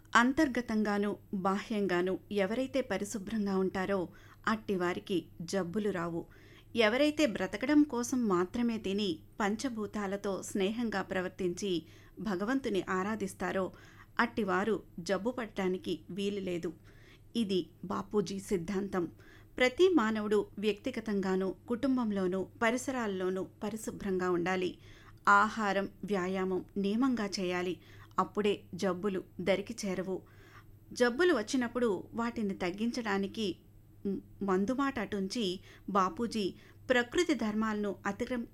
అంతర్గతంగాను బాహ్యంగాను ఎవరైతే పరిశుభ్రంగా ఉంటారో అట్టి వారికి జబ్బులు రావు ఎవరైతే బ్రతకడం కోసం మాత్రమే తిని పంచభూతాలతో స్నేహంగా ప్రవర్తించి భగవంతుని ఆరాధిస్తారో అట్టివారు జబ్బు పట్టడానికి వీలు లేదు ఇది బాపూజీ సిద్ధాంతం ప్రతి మానవుడు వ్యక్తిగతంగానూ కుటుంబంలోనూ పరిసరాల్లోనూ పరిశుభ్రంగా ఉండాలి ఆహారం వ్యాయామం నియమంగా చేయాలి అప్పుడే జబ్బులు దరికి చేరవు జబ్బులు వచ్చినప్పుడు వాటిని తగ్గించడానికి మ్, మందుమాట అటుంచి బాపూజీ ప్రకృతి ధర్మాలను అతిక్రమ